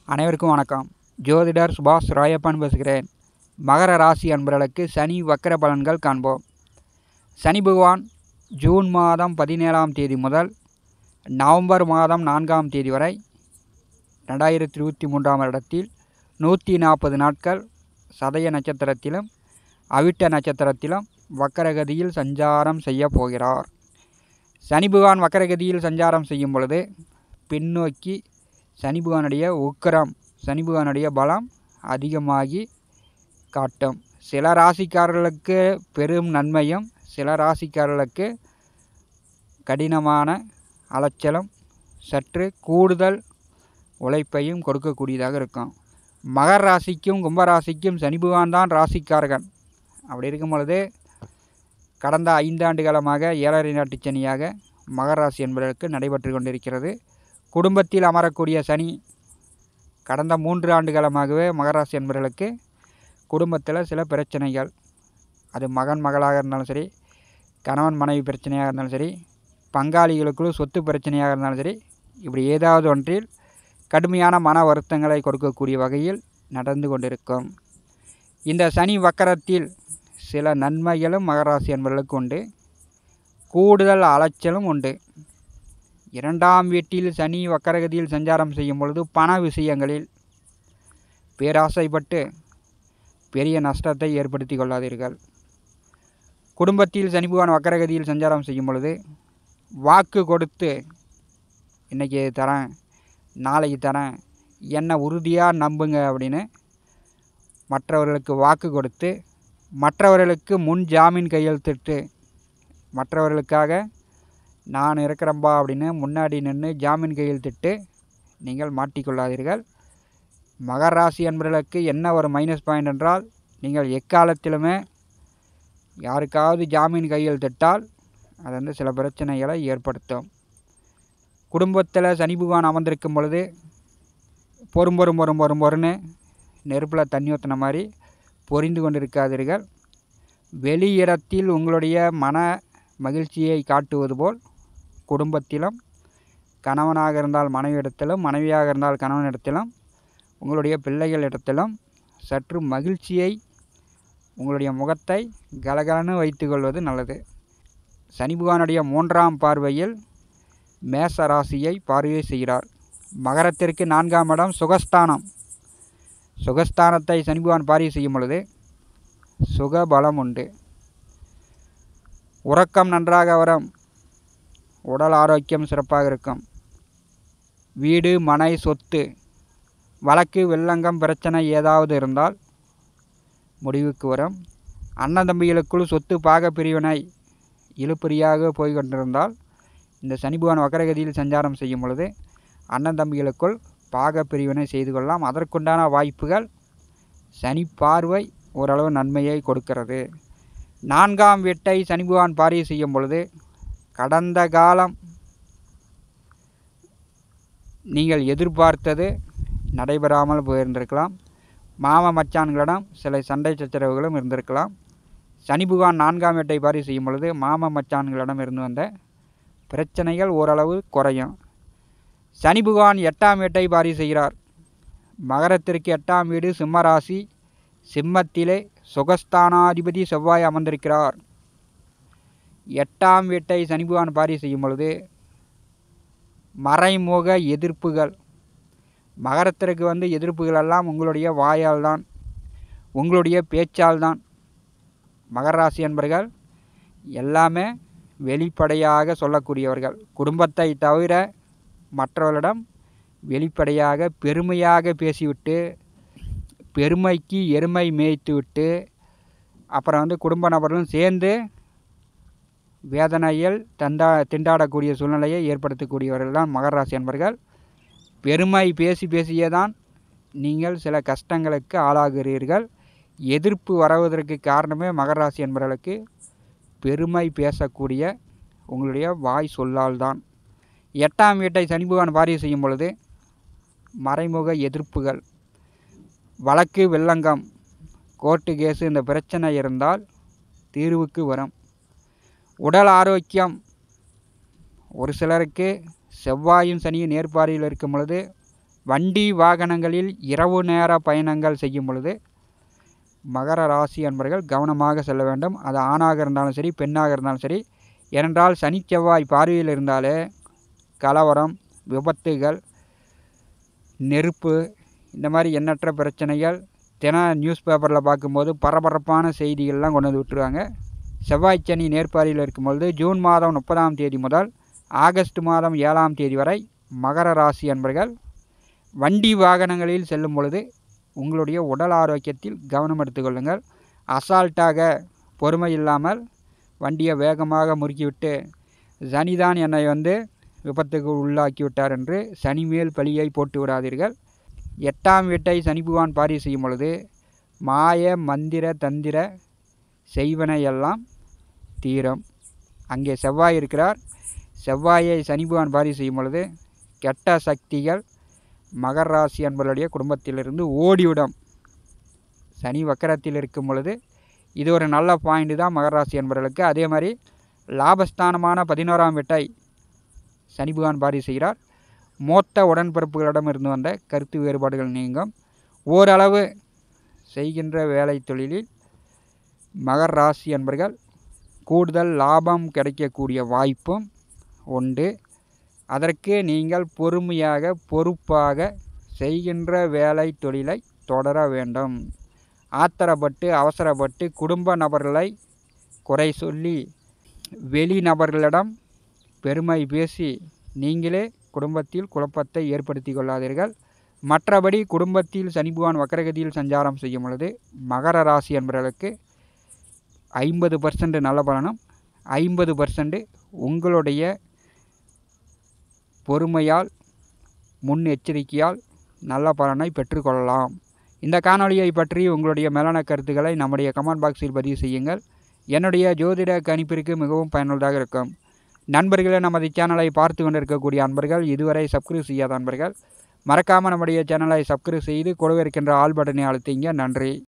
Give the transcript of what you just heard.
அனைவருக்கும் வணக்கம் ஜோதிடர் சுபாஷ் ராயப்பன் பேசுகிறேன் மகர ராசி அன்பர்களுக்கு சனி வக்கர பலன்கள் காண்போம் சனி பகவான் ஜூன் மாதம் பதினேழாம் தேதி முதல் நவம்பர் மாதம் நான்காம் தேதி வரை ரெண்டாயிரத்தி இருபத்தி மூன்றாம் வருடத்தில் நூற்றி நாற்பது நாட்கள் சதய நட்சத்திரத்திலும் அவிட்ட நட்சத்திரத்திலும் வக்கரகதியில் சஞ்சாரம் செய்ய போகிறார் சனி பகவான் வக்கரகதியில் சஞ்சாரம் செய்யும் பொழுது பின்னோக்கி சனி பகவானுடைய உக்கரம் சனி பகவானுடைய பலம் அதிகமாகி காட்டும் சில ராசிக்காரர்களுக்கு பெரும் நன்மையும் சில ராசிக்காரர்களுக்கு கடினமான அலைச்சலும் சற்று கூடுதல் உழைப்பையும் கொடுக்கக்கூடியதாக இருக்கும் மகர ராசிக்கும் கும்பராசிக்கும் சனி பகவான் தான் ராசிக்காரகன் அப்படி இருக்கும் பொழுது கடந்த ஐந்தாண்டு காலமாக ஏழரை நாட்டு சனியாக மகர ராசி என்பதற்கு நடைபெற்று கொண்டிருக்கிறது குடும்பத்தில் அமரக்கூடிய சனி கடந்த மூன்று ஆண்டு காலமாகவே மகராசி என்பவர்களுக்கு குடும்பத்தில் சில பிரச்சனைகள் அது மகன் மகளாக இருந்தாலும் சரி கணவன் மனைவி பிரச்சனையாக இருந்தாலும் சரி பங்காளிகளுக்குள் சொத்து பிரச்சனையாக இருந்தாலும் சரி இப்படி ஏதாவது ஒன்றில் கடுமையான மன வருத்தங்களை கொடுக்கக்கூடிய வகையில் நடந்து கொண்டிருக்கும் இந்த சனி வக்கரத்தில் சில நன்மைகளும் மகராசி என்பவர்களுக்கு உண்டு கூடுதல் அலைச்சலும் உண்டு இரண்டாம் வீட்டில் சனி வக்கரகதியில் சஞ்சாரம் செய்யும் பொழுது பண விஷயங்களில் பேராசைப்பட்டு பெரிய நஷ்டத்தை ஏற்படுத்தி கொள்ளாதீர்கள் குடும்பத்தில் சனி பகவான் வக்கரகதியில் சஞ்சாரம் செய்யும் பொழுது வாக்கு கொடுத்து இன்றைக்கி தரேன் நாளைக்கு தரேன் என்னை உறுதியாக நம்புங்க அப்படின்னு மற்றவர்களுக்கு வாக்கு கொடுத்து மற்றவர்களுக்கு முன் ஜாமீன் கையெழுத்திட்டு மற்றவர்களுக்காக நான் இருக்கிறேன்பா அப்படின்னு முன்னாடி நின்று ஜாமீன் கையெழுத்திட்டு நீங்கள் மாட்டிக்கொள்ளாதீர்கள் மகர ராசி என்பவர்களுக்கு என்ன ஒரு மைனஸ் பாயிண்ட் என்றால் நீங்கள் எக்காலத்திலுமே யாருக்காவது ஜாமீன் கையெழுத்திட்டால் அது வந்து சில பிரச்சனைகளை ஏற்படுத்தும் குடும்பத்தில் சனி பகவான் அமர்ந்திருக்கும் பொழுது பொறும் பொறும் பொறும் பொறும் பொறுன்னு நெருப்பில் தண்ணி ஊற்றின மாதிரி பொரிந்து கொண்டிருக்காதீர்கள் வெளி இடத்தில் உங்களுடைய மன மகிழ்ச்சியை காட்டுவது போல் குடும்பத்திலும் கணவனாக இருந்தால் மனைவியிடத்திலும் மனைவியாக இருந்தால் கணவனிடத்திலும் உங்களுடைய பிள்ளைகளிடத்திலும் சற்று மகிழ்ச்சியை உங்களுடைய முகத்தை கலகலன்னு வைத்துக்கொள்வது நல்லது சனி பகவானுடைய மூன்றாம் பார்வையில் மேச ராசியை பார்வை செய்கிறார் மகரத்திற்கு நான்காம் இடம் சுகஸ்தானம் சுகஸ்தானத்தை சனி பகவான் பார்வை செய்யும் பொழுது சுகபலம் உண்டு உறக்கம் நன்றாக வரும் உடல் ஆரோக்கியம் சிறப்பாக இருக்கும் வீடு மனை சொத்து வழக்கு வெள்ளங்கம் பிரச்சனை ஏதாவது இருந்தால் முடிவுக்கு வரும் அண்ணன் தம்பிகளுக்குள் சொத்து பாக பிரிவினை இழுபறியாக போய் கொண்டிருந்தால் இந்த சனி பகவான் வக்கரகதியில் சஞ்சாரம் செய்யும் பொழுது அண்ணன் தம்பிகளுக்குள் பாக பிரிவினை செய்து கொள்ளலாம் அதற்குண்டான வாய்ப்புகள் சனி பார்வை ஓரளவு நன்மையை கொடுக்கிறது நான்காம் வீட்டை சனி பகவான் பார்வை செய்யும் பொழுது கடந்த காலம் நீங்கள் எதிர்பார்த்தது நடைபெறாமல் போயிருந்திருக்கலாம் மாம மச்சான்களிடம் சில சண்டை சச்சரவுகளும் இருந்திருக்கலாம் சனி பகவான் நான்காம் வீட்டை பார்வை செய்யும் பொழுது மாம மச்சான்களிடம் இருந்து வந்த பிரச்சனைகள் ஓரளவு குறையும் சனி பகவான் எட்டாம் வீட்டை பார்வை செய்கிறார் மகரத்திற்கு எட்டாம் வீடு சிம்மராசி சிம்மத்திலே சுகஸ்தானாதிபதி செவ்வாய் அமர்ந்திருக்கிறார் எட்டாம் வீட்டை சனி பகவான் பார்வை செய்யும் பொழுது மறைமுக எதிர்ப்புகள் மகரத்திற்கு வந்து எதிர்ப்புகள் எல்லாம் உங்களுடைய வாயால் தான் உங்களுடைய பேச்சால் தான் மகர ராசி என்பர்கள் எல்லாமே வெளிப்படையாக சொல்லக்கூடியவர்கள் குடும்பத்தை தவிர மற்றவர்களிடம் வெளிப்படையாக பெருமையாக பேசிவிட்டு பெருமைக்கு எருமை மேய்த்து விட்டு அப்புறம் வந்து குடும்ப நபர்களும் சேர்ந்து வேதனையில் தண்டா திண்டாடக்கூடிய சூழ்நிலையை ஏற்படுத்தக்கூடியவர்கள் தான் மகர ராசி என்பர்கள் பெருமை பேசி பேசியே தான் நீங்கள் சில கஷ்டங்களுக்கு ஆளாகிறீர்கள் எதிர்ப்பு வருவதற்கு காரணமே மகர ராசி என்பவர்களுக்கு பெருமை பேசக்கூடிய உங்களுடைய வாய் சொல்லால் தான் எட்டாம் வீட்டை சனி பகவான் வாரிய செய்யும் பொழுது மறைமுக எதிர்ப்புகள் வழக்கு வெள்ளங்கம் கோர்ட்டு கேஸு இந்த பிரச்சனை இருந்தால் தீர்வுக்கு வரும் உடல் ஆரோக்கியம் ஒரு சிலருக்கு செவ்வாயும் சனியும் நேர்பார்வையில் இருக்கும் பொழுது வண்டி வாகனங்களில் இரவு நேர பயணங்கள் செய்யும் பொழுது மகர ராசி அன்பர்கள் கவனமாக செல்ல வேண்டும் அது ஆணாக இருந்தாலும் சரி பெண்ணாக இருந்தாலும் சரி ஏனென்றால் சனி செவ்வாய் பார்வையில் இருந்தாலே கலவரம் விபத்துகள் நெருப்பு இந்த மாதிரி எண்ணற்ற பிரச்சனைகள் தின நியூஸ் பேப்பரில் பார்க்கும்போது பரபரப்பான செய்திகள்லாம் கொண்டு வந்து விட்டுருவாங்க செவ்வாய் சனி நேர்பாரியில் இருக்கும்பொழுது ஜூன் மாதம் முப்பதாம் தேதி முதல் ஆகஸ்ட் மாதம் ஏழாம் தேதி வரை மகர ராசி அன்பர்கள் வண்டி வாகனங்களில் செல்லும் பொழுது உங்களுடைய உடல் ஆரோக்கியத்தில் கவனம் எடுத்துக்கொள்ளுங்கள் அசால்ட்டாக பொறுமை இல்லாமல் வண்டியை வேகமாக முறுக்கிவிட்டு சனிதான் என்னை வந்து விபத்துக்கு உள்ளாக்கி விட்டார் என்று சனி மேல் பழியை போட்டு விடாதீர்கள் எட்டாம் வீட்டை சனி பகவான் பாரி செய்யும் பொழுது மாய மந்திர தந்திர செய்வனையெல்லாம் தீரம் அங்கே செவ்வாய் இருக்கிறார் செவ்வாயை சனி பகவான் பாரி செய்யும் பொழுது கெட்ட சக்திகள் மகர ராசி அன்பர்களுடைய குடும்பத்திலிருந்து ஓடிவிடும் சனி வக்கரத்தில் இருக்கும் பொழுது இது ஒரு நல்ல பாயிண்ட் தான் மகர ராசி அன்பர்களுக்கு அதே மாதிரி லாபஸ்தானமான பதினோராம் வீட்டை சனி பகவான் பாரி செய்கிறார் மூத்த உடன்பிறப்புகளிடம் இருந்து வந்த கருத்து வேறுபாடுகள் நீங்கும் ஓரளவு செய்கின்ற வேலை தொழிலில் மகர ராசி அன்பர்கள் கூடுதல் லாபம் கிடைக்கக்கூடிய வாய்ப்பும் உண்டு அதற்கு நீங்கள் பொறுமையாக பொறுப்பாக செய்கின்ற வேலை தொழிலை தொடர வேண்டும் ஆத்திரப்பட்டு அவசரப்பட்டு குடும்ப நபர்களை குறை சொல்லி வெளி நபர்களிடம் பெருமை பேசி நீங்களே குடும்பத்தில் குழப்பத்தை ஏற்படுத்தி கொள்ளாதீர்கள் மற்றபடி குடும்பத்தில் சனி பகவான் வக்கரகதியில் சஞ்சாரம் செய்யும் பொழுது மகர ராசி என்பவர்களுக்கு ஐம்பது பர்சன்ட் நல்ல பலனும் ஐம்பது பர்சன்ட் உங்களுடைய பொறுமையால் முன் எச்சரிக்கையால் நல்ல பலனை பெற்றுக்கொள்ளலாம் இந்த காணொளியை பற்றி உங்களுடைய மேலான கருத்துக்களை நம்முடைய கமெண்ட் பாக்ஸில் பதிவு செய்யுங்கள் என்னுடைய ஜோதிட கணிப்பிற்கு மிகவும் பயனுள்ளதாக இருக்கும் நண்பர்களே நமது சேனலை பார்த்து கொண்டிருக்கக்கூடிய அன்பர்கள் இதுவரை சப்ஸ்கிரைப் செய்யாத அன்பர்கள் மறக்காமல் நம்முடைய சேனலை சப்ஸ்கிரைப் செய்து கொடுவிருக்கின்ற ஆல் பட்டனை அழுத்திங்க நன்றி